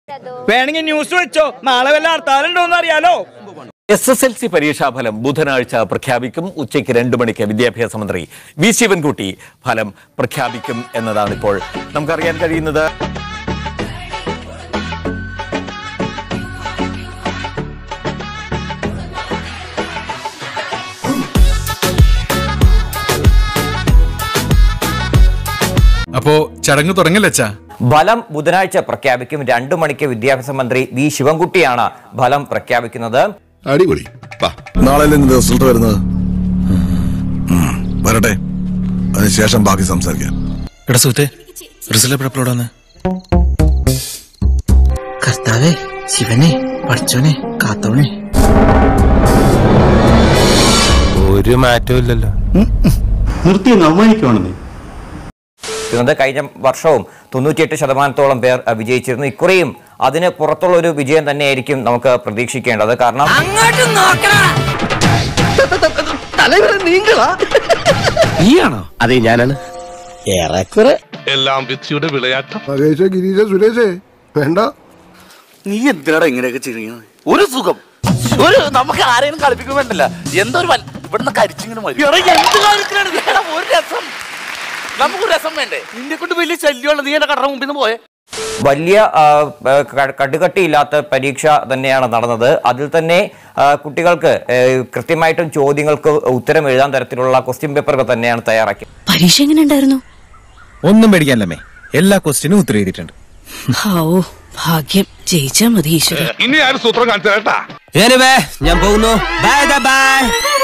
വേണമെങ്കിൽ ന്യൂസ് വെച്ചോ നാളെ വല്ല ഹർത്താലുണ്ടോന്ന് അറിയാലോ എസ് എസ് എൽ സി പരീക്ഷാഫലം ബുധനാഴ്ച പ്രഖ്യാപിക്കും ഉച്ചയ്ക്ക് രണ്ടു മണിക്ക് വിദ്യാഭ്യാസ മന്ത്രി വി ശിവൻകുട്ടി ഫലം പ്രഖ്യാപിക്കും എന്നതാണ് ഇപ്പോൾ നമുക്കറിയാൻ കഴിയുന്നത് അപ്പോ ചടങ്ങ് തുടങ്ങല്ലച്ചാ ഫലം ബുധനാഴ്ച പ്രഖ്യാപിക്കും രണ്ടു മണിക്ക് വിദ്യാഭ്യാസ മന്ത്രി വി ശിവൻകുട്ടിയാണ് ഫലം പ്രഖ്യാപിക്കുന്നത് അടിപൊളി നാളെ റിസൾട്ട് വരുന്നത് ഉം, വരട്ടെ അതിനുശേഷം ബാക്കി സംസാരിക്കാം എടാ സുഹൃത്തെ റിസൾട്ട് എപ്പോഴാണ് കർത്താവേ ശിവനെ പഠിച്ചോനെ കാത്തോണേ ഒരു മാറ്റവും ഇല്ലല്ലോ നിർത്തി അവമാനിക്കുവാണെന്നേ ഇത് കഴിഞ്ഞ വർഷവും തൊണ്ണൂറ്റിയെട്ട് ശതമാനത്തോളം പേർ അഹ്, വിജയിച്ചിരുന്നു ഇക്കുറിയും അതിന് പുറത്തുള്ള ഒരു വിജയം തന്നെയായിരിക്കും നമുക്ക് പ്രതീക്ഷിക്കേണ്ടത് കാരണം നീയാണോ അതെ ഞാനാണ് ഏറെക്കുറെ എല്ലാം വിധിയുടെ വിളയാട്ടം മഹേഷ് ഗിരീഷ് സുരേഷേ വേണ്ട നീ എന്തിനാടാ ഇങ്ങനെയൊക്കെ ചെയ്യുന്നത് ഒരു സുഖം ഒരു നമുക്ക് ആരെയും കളിപ്പിക്കാൻ വേണ്ടല്ല എന്തോ ഒരു വൽ- ഇവിടുന്ന് കരിച്ചിങ്ങനെ മതി എടാ, എന്ത് കാര്യത്തിനാണ് ഇത്? എടാ, ഒരു രസം നമുക്ക് രസം വേണ്ടേ നിന്നെ കൊണ്ട് വലിയ ശല്യമുള്ള നീ എന്റെ കടയുടെ മുമ്പിൽ നിന്ന് പോയെ വലിയ ആ, ആ, ക- കടുകട്ടിയില്ലാത്ത പരീക്ഷ തന്നെയാണ് നടന്നത് അതിൽ തന്നെ ആ, കുട്ടികൾക്ക് ഏ, കൃത്യമായിട്ടും ചോദ്യങ്ങൾക്ക് ഉത്തരം എഴുതാൻ തരത്തിലുള്ള ക്വസ്റ്റ്യൻ പേപ്പറുകൾ തന്നെയാണ് തയ്യാറാക്കിയത് പരീക്ഷ എങ്ങനെ ഉണ്ടായിരുന്നു ഒന്നും പേടിക്കാനല്ലേ എല്ലാ ക്വസ്റ്റിനും ഉത്തരം എഴുതിയിട്ടുണ്ട് ഹാവോ ഭാഗ്യം ജയിച്ചാ മതി ഈശ്വര ഇനി ആരും സൂത്രം കാണിച്ചു കേട്ടാ ഞാൻ പോകുന്നു ബൈ ബൈ